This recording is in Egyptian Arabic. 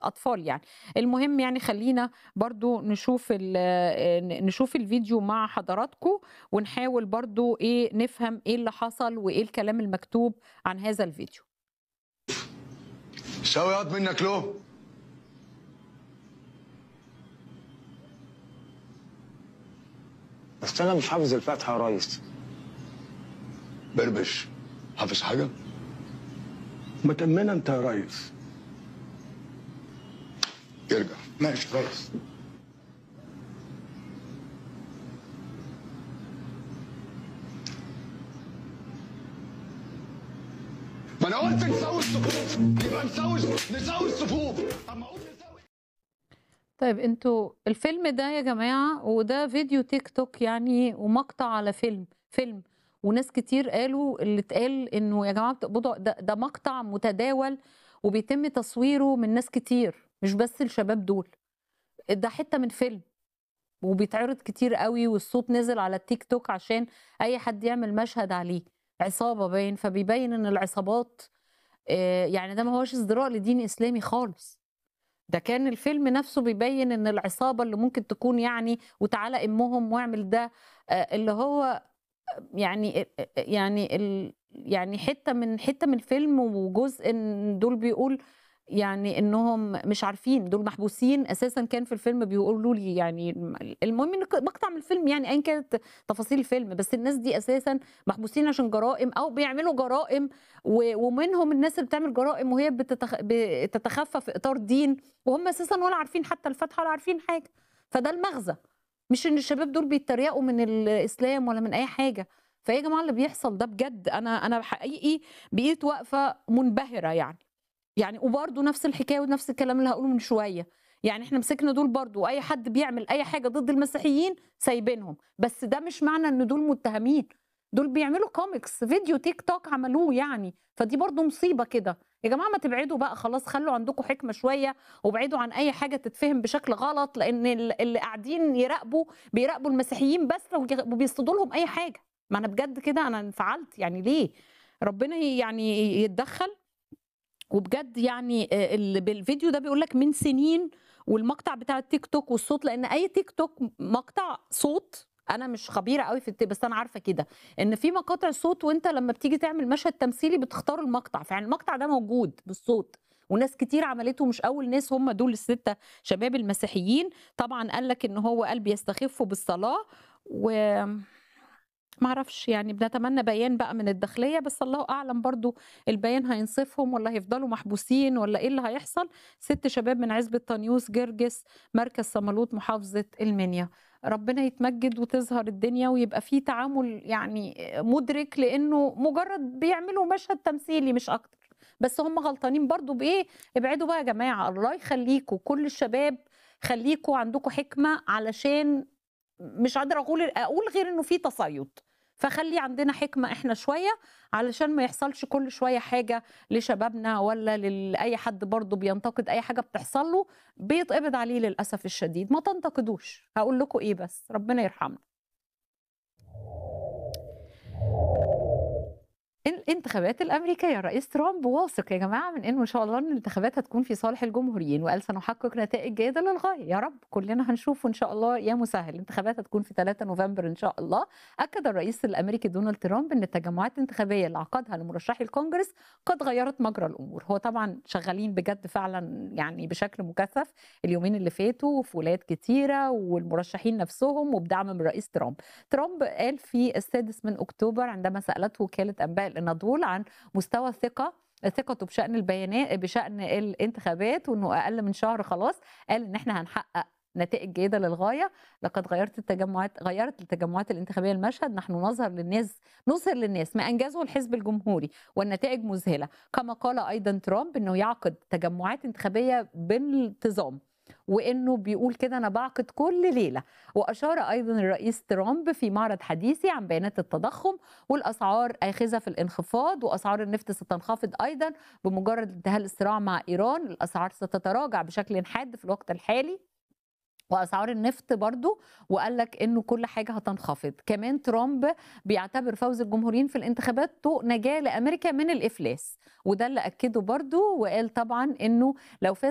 أطفال يعني. المهم يعني خلّينا برضه نشوف ال آآ ن نشوف الفيديو مع حضراتكم ونحاول برضه إيه، نفهم إيه اللي حصل وإيه الكلام المكتوب عن هذا الفيديو. شاوي ياض منك له بس انا مش حافظ الفاتحه يا ريس بربش حافظ حاجة؟ ما تأمنها انت يا ريس يرجع ماشي ريس ما انا قلت نسوي الصفوف يبقى نسوي نسوي الصفوف اما اقول نسوي طيب أنتم الفيلم ده يا جماعة وده فيديو تيك توك يعني ومقطع على فيلم، فيلم وناس كتير قالوا اللي اتقال إنه يا جماعة بتقبضوا ده ده مقطع متداول وبيتم تصويره من ناس كتير مش بس الشباب دول. ده حتة من فيلم وبيتعرض كتير أوي والصوت نزل على التيك توك عشان أي حد يعمل مشهد عليه. عصابة باين فبيبين إن العصابات آآ يعني ده ما هوّاش ازدراء لدين إسلامي خالص. ده كان الفيلم نفسه بيبين إن العصابة اللي ممكن تكون يعني وتعالَ أمهم واعمل ده آآ اللي هو يعني أ أ يعني ال يعني حتة من حتة من الفيلم وجزء إن دول بيقول يعني إنهم مش عارفين دول محبوسين أساسًا كان في الفيلم بيقولوا لي يعني الم المهم إن ك مقطع من الفيلم يعني أيًا كانت تفاصيل الفيلم، بس الناس دي أساسًا محبوسين عشان جرائم أو بيعملوا جرائم و ومنهم الناس اللي بتعمل جرائم وهي بتتخ بتتخفى في إطار دين وهم أساسًا ولا عارفين حتى الفاتحة ولا عارفين حاجة. فده المغزى. مش إن الشباب دول بيتريقوا من الإسلام ولا من أي حاجة. فإيه يا جماعة اللي بيحصل ده بجد أنا أنا حقيقي بقيت واقفة منبهرة يعني. يعني وبرضه نفس الحكاية ونفس الكلام اللي هاقوله من شوية. يعني إحنا مسكنا دول برضه وأي حد بيعمل أي حاجة ضد المسيحيين سايبينهم، بس ده مش معنى إن دول متهمين. دول بيعملوا كوميكس فيديو تيك توك عملوه يعني، فدي برضه مصيبة كده. يا جماعة ما تبعدوا بقى خلاص خلّوا عندكم حكمة شوية وابعدوا عن أي حاجة تتفهم بشكل غلط، لإن ال اللي قاعدين يراقبوا بيراقبوا المسيحيين بس وج وبيصطادوا لهم أي حاجة. ما أنا بجد كده أنا انفعلت يعني ليه؟ ربنا ي يعني يتدخّل وبجد يعني آآ ال بالفيديو ده بيقول لك من سنين والمقطع بتاع التيك توك والصوت لإن أي تيك توك مقطع صوت أنا مش خبيرة أوي في الت بس أنا عارفة كده، إن في مقاطع صوت وأنت لمّا بتيجي تعمل مشهد تمثيلي بتختار المقطع، فيعني المقطع ده موجود بالصوت وناس كتير عملته مش أول ناس هم دول ال6 شباب المسيحيين. طبعًا قال لك إن هو قال بيستخفوا بالصلاة و ما أعرفش يعني بنتمنى بيان بقى من الداخلية بس الله أعلم برضه البيان هينصفهم والّا هيفضلوا محبوسين والّا إيه اللي هيحصل. 6 شباب من عزبة طنيوس جرجس مركز صمالوط محافظة المنيا. ربنا يتمجد وتظهر الدنيا ويبقى في تعامل يعني مُدرك لإنه مجرد بيعملوا مشهد تمثيلي مش أكتر. بس هم غلطانين برضه بإيه، ابعدوا بقى يا جماعة الله يخليكم كل الشباب خليكم عندكم حكمة علشان مش قادرة أقول أقول غير إنه في تصيُّد. فخلّي عندنا حكمة إحنا شوية علشان ما يحصلش كل شوية حاجة لشبابنا والّا لل أي حد برضه بينتقد أي حاجة بتحصل له بيتقبض عليه للأسف الشديد. ما تنتقدوش، هاقول لكم إيه بس، ربنا يرحمنا. الانتخابات الأمريكية، الرئيس ترامب واثق يا جماعة من إنه إن شاء الله إن الانتخابات هتكون في صالح الجمهوريين وقال سنحقق نتائج جيدة للغاية، يا رب كلنا هنشوفه إن شاء الله يا مسهل. الانتخابات هتكون في 3 نوفمبر إن شاء الله. أكد الرئيس الأمريكي دونالد ترامب إن التجمعات الانتخابية اللي عقدها لمرشحي الكونجرس قد غيّرت مجرى الأمور. هو طبعًا شغالين بجد فعلًا يعني بشكل مكثف اليومين اللي فاتوا في ولايات كتيرة والمرشحين نفسهم وبدعم من الرئيس ترامب. ترامب قال في السادس من أكتوبر عندما سألته وكالة أنباء الأناضول عن مستوى الثقة ثقته بشأن البيانا بشأن الانتخابات وإنه أقل من شهر خلاص، قال إن إحنا هنحقق نتائج جيدة للغاية. لقد غيّرت التجمعات غيّرت التجمعات الانتخابية المشهد، نحن نظهر للناس نظهر للناس ما أنجزه الحزب الجمهوري والنتائج مذهلة. كما قال أيضًا ترامب إنه يعقد تجمعات انتخابية بانتظام. وإنه بيقول كده أنا باعقد كل ليلة. وأشار أيضًا الرئيس ترامب في معرض حديثي عن بيانات التضخم والأسعار آخذة في الانخفاض وأسعار النفط ستنخفض أيضًا بمجرد انتهاء الصراع مع إيران، الأسعار ستتراجع بشكل حاد في الوقت الحالي. وأسعار النفط برضه وقال لك إنه كل حاجة هتنخفض. كمان ترامب بيعتبر فوز الجمهوريين في الانتخابات طوق نجاة لأمريكا من الإفلاس. وده اللي أكده برضه وقال طبعًا إنه لو فاز